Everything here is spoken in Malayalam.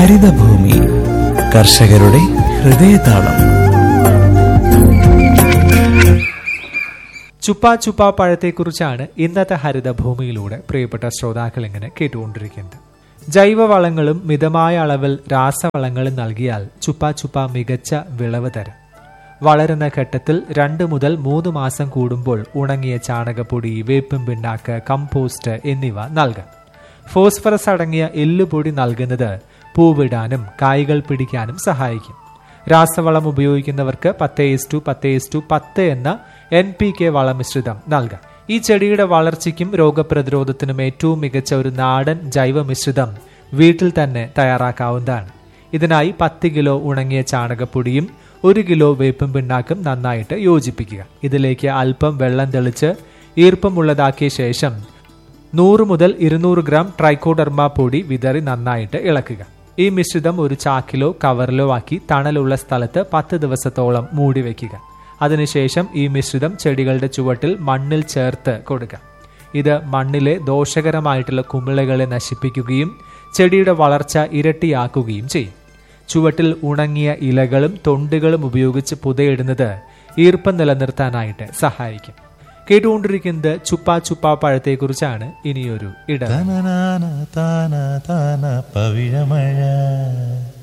ഹരിതഭൂമി കർഷകരുടെ ഹൃദയതാളം ചുപ്പാ ചുപ്പാ പഴത്തെക്കുറിച്ചാണ് ഇന്നത്തെ ഹരിതഭൂമിയിലൂടെ പ്രിയപ്പെട്ട ശ്രോതാക്കൾ ഇങ്ങനെ കേട്ടുകൊണ്ടിരിക്കുന്നത് ജൈവവളങ്ങളും മിതമായ അളവിൽ രാസവളങ്ങളും നൽകിയാൽ ചുപ്പാ ചുപ്പാ മികച്ച വിളവ് തരും വളരുന്ന ഘട്ടത്തിൽ രണ്ട് മുതൽ മൂന്ന് മാസം കൂടുമ്പോൾ ഉണങ്ങിയ ചാണകപ്പൊടി വേപ്പും പിണ്ണാക്ക് കമ്പോസ്റ്റ് എന്നിവ നൽകാം ഫോസ്ഫറസ് അടങ്ങിയ എല്ലുപൊടി നൽകുന്നത് പൂവിടാനും കായ്കൾ പിടിക്കാനും സഹായിക്കും രാസവളം ഉപയോഗിക്കുന്നവർക്ക് പത്ത് എസ് ടു പത്ത് എസ് ടു പത്ത് എന്ന എൻ പി കെ വളമിശ്രിതം നൽകാം ഈ ചെടിയുടെ വളർച്ചയ്ക്കും രോഗപ്രതിരോധത്തിനും ഏറ്റവും മികച്ച ഒരു നാടൻ ജൈവ മിശ്രിതം വീട്ടിൽ തന്നെ തയ്യാറാക്കാവുന്നതാണ് ഇതിനായി പത്ത് കിലോ ഉണങ്ങിയ ചാണകപ്പൊടിയും ഒരു കിലോ വേപ്പും പിണ്ണാക്കും നന്നായിട്ട് യോജിപ്പിക്കുക ഇതിലേക്ക് അല്പം വെള്ളം തെളിച്ച് ഈർപ്പമുള്ളതാക്കിയ ശേഷം നൂറ് മുതൽ ഇരുന്നൂറ് ഗ്രാം ട്രൈക്കോഡർമ പൊടി വിതറി നന്നായിട്ട് ഇളക്കുക ഈ മിശ്രിതം ഒരു ചാക്കിലോ കവറിലോ ആക്കി തണലുള്ള സ്ഥലത്ത് പത്ത് ദിവസത്തോളം മൂടി വയ്ക്കുക അതിനുശേഷം ഈ മിശ്രിതം ചെടികളുടെ ചുവട്ടിൽ മണ്ണിൽ ചേർത്ത് കൊടുക്കുക ഇത് മണ്ണിലെ ദോഷകരമായിട്ടുള്ള കുമിളകളെ നശിപ്പിക്കുകയും ചെടിയുടെ വളർച്ച ഇരട്ടിയാക്കുകയും ചെയ്യും ചുവട്ടിൽ ഉണങ്ങിയ ഇലകളും തൊണ്ടുകളും ഉപയോഗിച്ച് പുതയിടുന്നത് ഈർപ്പം നിലനിർത്താനായിട്ട് സഹായിക്കും കേട്ടുകൊണ്ടിരിക്കുന്നത് ചുപ്പാ ചുപ്പാ പഴത്തെക്കുറിച്ചാണ് ഇനിയൊരു ഇടം തനനാന താന താന പവിഴമഴ